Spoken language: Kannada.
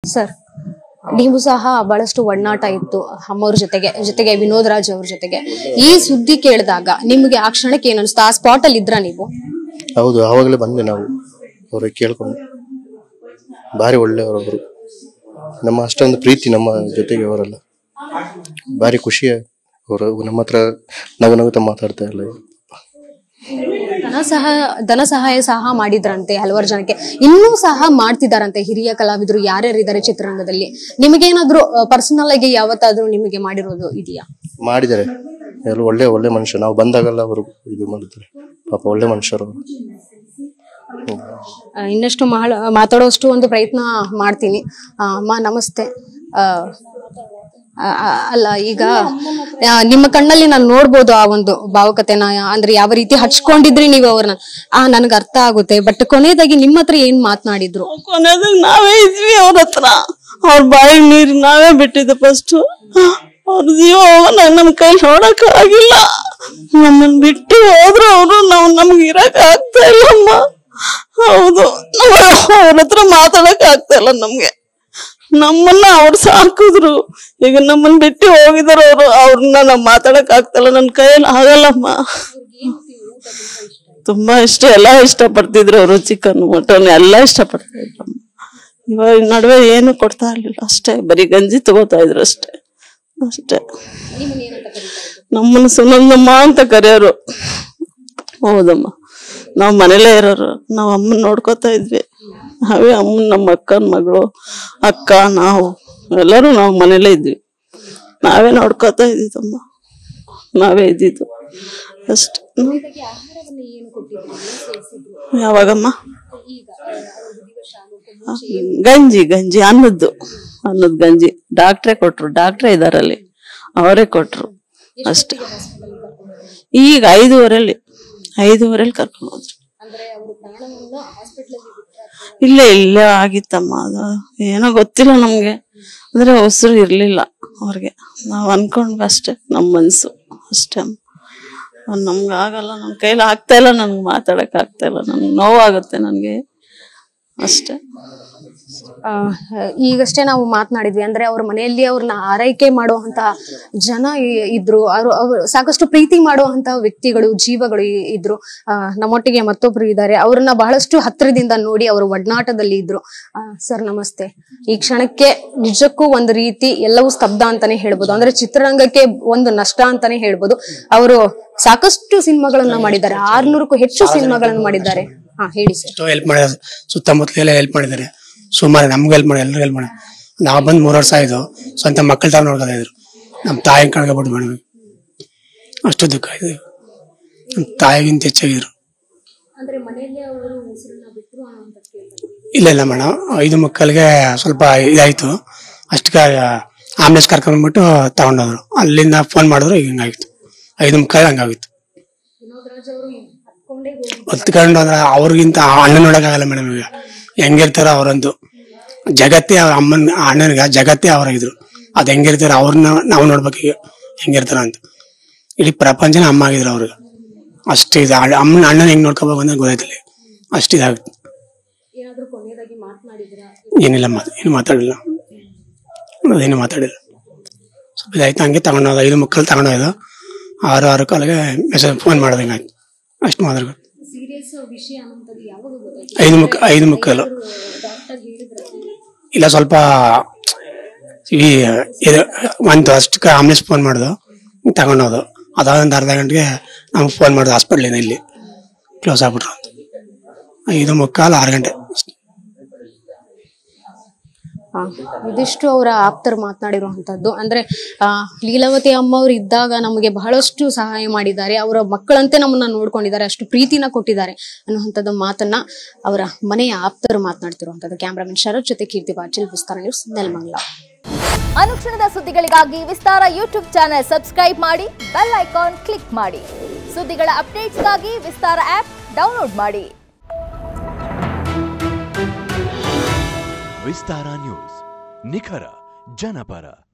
ಸರ್ ನೀವು ಸಹ ಬಹಳಷ್ಟು ಒಡನಾಟ ಇತ್ತು ಅಮ್ಮವ್ರ ಜೊತೆಗೆ ಜೊತೆಗೆ ವಿನೋದ್ ರಾಜ್ ಅವ್ರ ಜೊತೆಗೆ ಈ ಸುದ್ದಿ ಕೇಳಿದಾಗ ನಿಮ್ಗೆ ಆ ಕ್ಷಣಕ್ಕೆ ಏನ್ ಅನಿಸ್ತು ಆ ಸ್ಪಾಟ್ ಅಲ್ಲಿ ಇದ್ರ ನೀವು ಹೌದು ಆವಾಗಲೇ ಬಂದೆ ನಾವು ಅವ್ರಿಗೆ ಕೇಳ್ಕೊಂಡು ಭಾರಿ ಒಳ್ಳೆಯವರು ಅವರು ನಮ್ಮ ಅಷ್ಟೊಂದು ಪ್ರೀತಿ ನಮ್ಮ ಜೊತೆಗೆ ಅವರೆಲ್ಲ ಭಾರಿ ಖುಷಿ ಅವರು ನಮ್ಮ ಹತ್ರ ನಗು ನಗುತ್ತಾ ಮಾತಾಡ್ತಾ ಇಲ್ಲ ಧನ ಸಹ ಧನ ಸಹಾಯ ಸಹ ಮಾಡಿದ್ರಂತೆ ಹಲವಾರು ಜನಕ್ಕೆ ಇನ್ನೂ ಸಹ ಮಾಡ್ತಿದಾರಂತೆ ಹಿರಿಯ ಕಲಾವಿದರು ಯಾರ್ಯಾರು ಇದ್ದಾರೆ ಚಿತ್ರರಂಗದಲ್ಲಿ ನಿಮಗೇನಾದ್ರೂ ಪರ್ಸನಲ್ ಆಗಿ ಯಾವತ್ತಾದ್ರೂ ನಿಮಗೆ ಮಾಡಿರೋದು ಇದೆಯಾ ಮಾಡಿದ್ದಾರೆ ಎಲ್ಲ ಒಳ್ಳೆ ಒಳ್ಳೆ ಮನುಷ್ಯ ನಾವು ಬಂದಾಗೆಲ್ಲ ಅವರು ಇದು ಮಾಡಿದ್ದಾರೆ ಪಾಪ ಒಳ್ಳೆ ಮನುಷ್ಯರು ಅವರು ಆ, ಇನ್ನಷ್ಟು ಮಹಳ ಮಾತಾಡೋಷ್ಟು ಒಂದು ಪ್ರಯತ್ನ ಮಾಡ್ತೀನಿ ಆ, ಅಮ್ಮ ನಮಸ್ತೆ ಆ, ಆ, ಆ, ಅಲ್ಲ ಈಗ ಆ, ನಿಮ್ಮ ಕಣ್ಣಲ್ಲಿ ನಾನು ನೋಡ್ಬೋದು ಆ ಒಂದು ಭಾವುಕತೆನ ಅಂದ್ರೆ ಯಾವ ರೀತಿ ಹಚ್ಕೊಂಡಿದ್ರಿ ನೀವು ಅವ್ರನ್ನ ಆ ನನ್ಗೆ ಅರ್ಥ ಆಗುತ್ತೆ ಬಟ್ ಕೊನೆಯದಾಗಿ ನಿಮ್ಮ ಹತ್ರ ಏನ್ ಮಾತನಾಡಿದ್ರು ಕೊನೆದಾಗ ನಾವೇ ಇದ್ವಿ ಅವ್ರ ಹತ್ರ ಅವ್ರ ಬಾಯಿಗೆ ನೀರು ನಾವೇ ಬಿಟ್ಟಿದ್ದು ಫಸ್ಟ್ ಅವ್ರ ಜೀವ ಹೋಗೋಣ ನಮ್ಮ ಕೈ ನೋಡಕ್ ಆಗಿಲ್ಲ ನಮ್ಮನ್ ಬಿಟ್ಟು ಹೋದ್ರು ಅವರು ನಾವು ನಮ್ಗೆ ಇರಕ್ ಆಗ್ತಾ ಇಲ್ಲಮ್ಮ ಹೌದು ಅವ್ರ ಹತ್ರ ಮಾತಾಡಕ್ ಆಗ್ತಾ ಇಲ್ಲ ನಮ್ಗೆ ನಮ್ಮನ್ನ ಅವ್ರು ಸಾಕಿದ್ರು ಈಗ ನಮ್ಮನ್ನ ಬಿಟ್ಟು ಹೋಗಿದಾರ ಅವ್ರು ಅವ್ರನ್ನ ನಾವ್ ಮಾತಾಡಕ್ ಆಗ್ತಾ ಇಲ್ಲ ನನ್ ಕೈಯಲ್ಲಿ ಆಗಲ್ಲಮ್ಮ ತುಂಬಾ ಇಷ್ಟ ಎಲ್ಲಾ ಇಷ್ಟ ಪಡ್ತಿದ್ರು ಅವರು ಚಿಕನ್ ಮಟನ್ ಎಲ್ಲಾ ಇಷ್ಟ ಪಡ್ತಾ ಇದ್ರು ಇವಾಗ ಈ ನಡುವೆ ಏನು ಕೊಡ್ತಾ ಇರ್ಲಿಲ್ಲ ಅಷ್ಟೇ ಬರೀ ಗಂಜಿ ತಗೋತಾ ಇದ್ರು ಅಷ್ಟೇ ಅಷ್ಟೇ ನಮ್ಮನ್ನ ಸುನಂದಮ್ಮ ಅಂತ ಕರೆಯೋರು ಹೌದಮ್ಮ ನಾವ್ ಮನೇಲೇ ಇರೋರು ನಾವ್ ಅಮ್ಮನ್ ನೋಡ್ಕೊತಾ ಇದ್ವಿ ನಾವೇ ಅಮ್ಮನ್ ನಮ್ಮ ಅಕ್ಕನ ಮಗಳು ಅಕ್ಕ ನಾವು ಎಲ್ಲರೂ ನಾವು ಮನೇಲೇ ಇದ್ವಿ ನಾವೇ ನೋಡ್ಕೊತಾ ಇದ್ದಿದ್ದಮ್ಮ ನಾವೇ ಇದ್ದಿದ್ದು ಅಷ್ಟೇ ಯಾವಾಗಮ್ಮ ಗಂಜಿ ಗಂಜಿ ಅನ್ನದ್ದು ಅನ್ನದ ಗಂಜಿ ಡಾಕ್ಟ್ರೇ ಕೊಟ್ರು ಡಾಕ್ಟ್ರೇ ಇದಾರಲ್ಲಿ ಅವರೇ ಕೊಟ್ರು ಅಷ್ಟೇ ಈಗ ಐದೂವರೆಲ್ಲಿ ಐದೂವರೆಲ್ಲಿ ಕರ್ಕೊಂಡು ಹೋದ್ರು ಇಲ್ಲ ಇಲ್ಲ ಆಗಿತ್ತಮ್ಮ ಅದು ಏನೋ ಗೊತ್ತಿಲ್ಲ ನಮ್ಗೆ ಅಂದ್ರೆ ಉಸಿರು ಇರ್ಲಿಲ್ಲ ಅವ್ರಿಗೆ ನಾವ್ ಅನ್ಕೊಂಡ್ವಿ ಅಷ್ಟೇ ನಮ್ ಮನ್ಸು ಅಷ್ಟೇ ಅಮ್ಮ. ಅವ್ರ್ ನಮ್ಗ್ ಆಗಲ್ಲ ನನ್ ಕೈಲಿ ಆಗ್ತಾ ಇಲ್ಲ ನನ್ಗೆ ಮಾತಾಡಕ್ ಆಗ್ತಾ ಇಲ್ಲ ನನ್ಗೆ ನೋವಾಗುತ್ತೆ ನನ್ಗೆ ಅಷ್ಟೇ ಆ, ಈಗಷ್ಟೇ ನಾವು ಮಾತನಾಡಿದ್ವಿ ಅಂದ್ರೆ ಅವ್ರ ಮನೆಯಲ್ಲಿ ಅವ್ರನ್ನ ಆರೈಕೆ ಮಾಡುವಂತಹ ಜನ ಇ- ಇದ್ರು ಅವರು ಅವ್ರು ಸಾಕಷ್ಟು ಪ್ರೀತಿ ಮಾಡುವಂತಹ ವ್ಯಕ್ತಿಗಳು ಜೀವಗಳು ಇ- ಇದ್ರು ಆ, ನಮ್ಮೊಟ್ಟಿಗೆ ಮತ್ತೊಬ್ರು ಇದ್ದಾರೆ ಅವ್ರನ್ನ ಬಹಳಷ್ಟು ಹತ್ತಿರದಿಂದ ನೋಡಿ ಅವರು ಒಡನಾಟದಲ್ಲಿ ಇದ್ರು ಸರ್ ನಮಸ್ತೆ ಈ ಕ್ಷಣಕ್ಕೆ ನಿಜಕ್ಕೂ ಒಂದು ರೀತಿ ಎಲ್ಲವೂ ಸ್ತಬ್ಧ ಅಂತಾನೆ ಹೇಳ್ಬೋದು ಅಂದ್ರೆ ಚಿತ್ರರಂಗಕ್ಕೆ ಒಂದು ನಷ್ಟ ಅಂತಾನೆ ಹೇಳ್ಬೋದು ಅವರು ಸಾಕಷ್ಟು ಸಿನಿಮಾಗಳನ್ನ ಮಾಡಿದ್ದಾರೆ ಆರ್ನೂರಕ್ಕೂ ಹೆಚ್ಚು ಸಿನಿಮಾಗಳನ್ನ ಮಾಡಿದ್ದಾರೆ ಹಾ ಹೇಳಿ ಸರ್ ಎಷ್ಟೋ ಹೆಲ್ಪ್ ಮಾಡಿದ್ದಾರೆ ಸುತ್ತಮುತ್ತಲೆಲ್ಲ ಹೆಲ್ಪ್ ಮಾಡಿದ್ದಾರೆ ಸುಮಾರು ನಮ್ಗೆ ಹೆಲ್ಪ್ ಮಾಡಿ ಎಲ್ಲರೂ ಹೆಲ್ಪ್ ಮಾಡಿ ನಾವು ಬಂದು ಮೂರು ವರ್ಷ ಆಯ್ತು ಸ್ವಂತ ಮಕ್ಕಳ ತರ ನೋಡ್ಕೊತಾ ಇದ್ರು ನಮ್ಮ ತಾಯಿ ಕಳ್ಕೊಬಿಟ್ಟು ಮೇಡಮ್ ಅಷ್ಟು ದುಃಖ ಆಯ್ತು ನಮ್ಮ ತಾಯಿಗಿಂತ ಹೆಚ್ಚಾಗಿದ್ರು ಇಲ್ಲ ಇಲ್ಲ ಮೇಡಮ್ ಐದು ಮಕ್ಕಳಿಗೆ ಸ್ವಲ್ಪ ಇದಾಯ್ತು ಅಷ್ಟಕ್ಕೆ ಆಂಬುಲೆನ್ಸ್ ಕರ್ಕೊಂಡ್ಬಿಟ್ಟು ತಗೊಂಡೋದ್ರು ಅಲ್ಲಿಂದ ಫೋನ್ ಮಾಡಿದ್ರು ಈಗ ಹಿಂಗಾಗಿತ್ತು ಐದು ಮಕ್ಕಳಿಗೆ ಹಂಗಾಗಿತ್ತು ಹೊತ್ಕೊಂಡು ಅಂದ್ರೆ ಅವ್ರಿಗಿಂತ ಅಣ್ಣ ನೋಡಕ್ಕಾಗಲ್ಲ ಮೇಡಮ್ ಈಗ ಹೆಂಗಿರ್ತಾರೋ ಅವ್ರಂತೂ ಜಗತ್ತೇ ಅವ್ರ ಅಮ್ಮನ ಅಣ್ಣನಿಗೆ ಜಗತ್ತೇ ಅವ್ರಾಗಿದ್ರು ಅದ್ ಹೆಂಗಿರ್ತಾರ ಅವ್ರನ್ನ ನಾವು ನೋಡ್ಬೇಕು ಈಗ ಹೆಂಗಿರ್ತಾರ ಅಂತ ಇಡೀ ಪ್ರಪಂಚನ ಅಮ್ಮ ಆಗಿದ್ರು ಅವ್ರಿಗೆ ಅಷ್ಟು ಇದು ಅಮ್ಮನ ಅಣ್ಣನ ಹೆಂಗ್ ನೋಡ್ಕೋಬೇಕು ಅಂತ ಗೊತ್ತಾಯ್ತಿಲ್ಲ ಅಷ್ಟು ಇದಾಗುತ್ತೆ ಏನಿಲ್ಲ ಮಾತು ಏನು ಮಾತಾಡಿಲ್ಲ ಅದೇನು ಮಾತಾಡಿಲ್ಲ ಸ್ವಲ್ಪ ಇದಾಯ್ತು ಹಂಗೆ ತಗೊಂಡೋದ ಐದು ಮಕ್ಕಳು ತಗೊಂಡೋಯ್ದು ಆರು ಆರು ಕಾಲಿಗೆ ಮೆಸೇಜ್ ಫೋನ್ ಮಾಡೋದು ಹಿಂಗಾಯ್ತು ಅಷ್ಟು ಮಾತಾಡ್ಬೇಕು ಐದು ಮುಕ್ಕ ಐದು ಮುಕ್ಕಲು ಇಲ್ಲ ಸ್ವಲ್ಪ ಈ ಇದು ಒಂದು ಅಷ್ಟಕ್ಕೆ ಆಂಬುಲೆನ್ಸ್ ಫೋನ್ ಮಾಡ್ದು ತಗೊಂಡೋದು ಅದಾದ ಒಂದು ಅರ್ಧ ಗಂಟೆಗೆ ನಮ್ಗೆ ಫೋನ್ ಮಾಡಿದ್ರು ಹಾಸ್ಪಿಟ್ಲಿನ ಇಲ್ಲಿ ಕ್ಲೋಸ್ ಆಗ್ಬಿಟ್ರು ಅಂತ ಐದು ಮುಕ್ಕಾಲು ಆರು ಗಂಟೆ ಆ, ಇದಿಷ್ಟು ಅವರ ಆಪ್ತರು ಮಾತನಾಡಿರುವಂತದ್ದು ಅಂದ್ರೆ ಆ ಲೀಲಾವತಿ ಅಮ್ಮ ಅವ್ರು ಇದ್ದಾಗ ನಮಗೆ ಬಹಳಷ್ಟು ಸಹಾಯ ಮಾಡಿದ್ದಾರೆ ಅವರ ಮಕ್ಕಳಂತೆ ನಮ್ಮನ್ನ ನೋಡ್ಕೊಂಡಿದ್ದಾರೆ ಅಷ್ಟು ಪ್ರೀತಿನ ಕೊಟ್ಟಿದ್ದಾರೆ ಅನ್ನುವಂಥದ್ದು ಮಾತನ್ನ ಅವರ ಮನೆಯ ಆಪ್ತರು ಮಾತನಾಡ್ತಿರುವಂತದ್ದು ಕ್ಯಾಮ್ರಾಮನ್ ಶರತ್ ಜೊತೆ ಕೀರ್ತಿ ಪಾಟೀಲ್ ವಿಸ್ತಾರ ನ್ಯೂಸ್ ನೆಲಮಂಗಲ ಅನುಕ್ಷಣದ ಸುದ್ದಿಗಳಿಗಾಗಿ ವಿಸ್ತಾರ ಯೂಟ್ಯೂಬ್ ಚಾನೆಲ್ ಸಬ್ಸ್ಕ್ರೈಬ್ ಮಾಡಿ ಬೆಲ್ ಐಕಾನ್ ಕ್ಲಿಕ್ ಮಾಡಿ ಸುದ್ದಿಗಳ ಅಪ್ಡೇಟ್ಸ್ಗಾಗಿ ವಿಸ್ತಾರ ಆಪ್ ಡೌನ್ಲೋಡ್ ಮಾಡಿ ವಿಸ್ತಾರ ನ್ಯೂಸ್ ನಿಖರ ಜನಪರ